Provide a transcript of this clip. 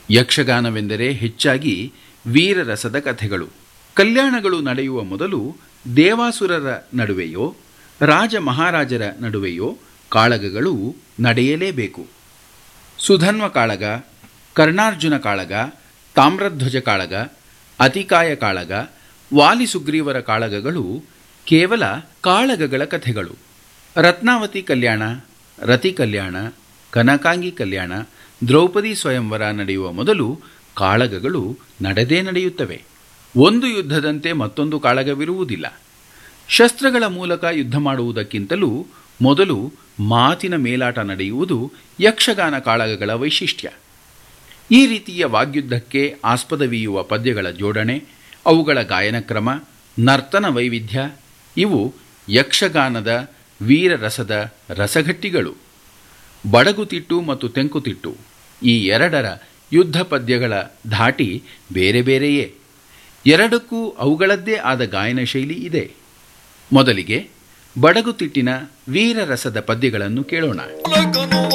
ಯಕ್ಷಗಾನವೆಂದರೆ ಹೆಚ್ಚಾಗಿ ವೀರರಸದ ಕಥೆಗಳು ಕಲ್ಯಾಣಗಳು ನಡೆಯುವ ಮೊದಲು ದೇವಾಸುರರ ನಡುವೆಯೋ ರಾಜ ಮಹಾರಾಜರ ನಡುವೆಯೋ ಕಾಳಗಗಳು ನಡೆಯಲೇಬೇಕು ಸುಧನ್ವ ಕಾಳಗ ಕರ್ಣಾರ್ಜುನ ಕಾಳಗ ತಾಮ್ರಧ್ವಜ ಕಾಳಗ ಅತಿಕಾಯ ಕಾಳಗ ವಾಲಿ ಸುಗ್ರೀವರ ಕಾಳಗಗಳು ಕೇವಲ ಕಾಳಗಗಳ ಕಥೆಗಳು ರತ್ನಾವತಿ ಕಲ್ಯಾಣ ರತಿ ಕಲ್ಯಾಣ ಕನಕಾಂಗಿ ಕಲ್ಯಾಣ ದ್ರೌಪದಿ ಸ್ವಯಂವರ ನಡೆಯುವ ಮೊದಲು ಕಾಳಗಗಳು ನಡೆದೇ ನಡೆಯುತ್ತವೆ ಒಂದು ಯುದ್ಧದಂತೆ ಮತ್ತೊಂದು ಕಾಳಗವಿರುವುದಿಲ್ಲ ಶಸ್ತ್ರಗಳ ಮೂಲಕ ಯುದ್ಧ ಮಾಡುವುದಕ್ಕಿಂತಲೂ ಮೊದಲು ಮಾತಿನ ಮೇಲಾಟ ನಡೆಯುವುದು ಯಕ್ಷಗಾನ ಕಾಳಗಗಳ ವೈಶಿಷ್ಟ್ಯ ಈ ರೀತಿಯ ವಾಗ್ಯುದ್ಧಕ್ಕೆ ಆಸ್ಪದವೀಯುವ ಪದ್ಯಗಳ ಜೋಡಣೆ ಅವುಗಳ ಗಾಯನ ಕ್ರಮ ನರ್ತನ ವೈವಿಧ್ಯ ಇವು ಯಕ್ಷಗಾನದ ವೀರರಸದ ರಸಘಟ್ಟಿಗಳು ಬಡಗುತಿಟ್ಟು ಮತ್ತು ತೆಂಕುತಿಟ್ಟು ಈ ಎರಡರ ಯುದ್ಧ ಪದ್ಯಗಳ ಧಾಟಿ ಬೇರೆ ಬೇರೆಯೇ ಎರಡಕ್ಕೂ ಅವುಗಳದ್ದೇ ಆದ ಗಾಯನ ಶೈಲಿ ಇದೆ ಮೊದಲಿಗೆ ಬಡಗುತಿಟ್ಟಿನ ವೀರರಸದ ಪದ್ಯಗಳನ್ನು ಕೇಳೋಣ ಒಳಗನು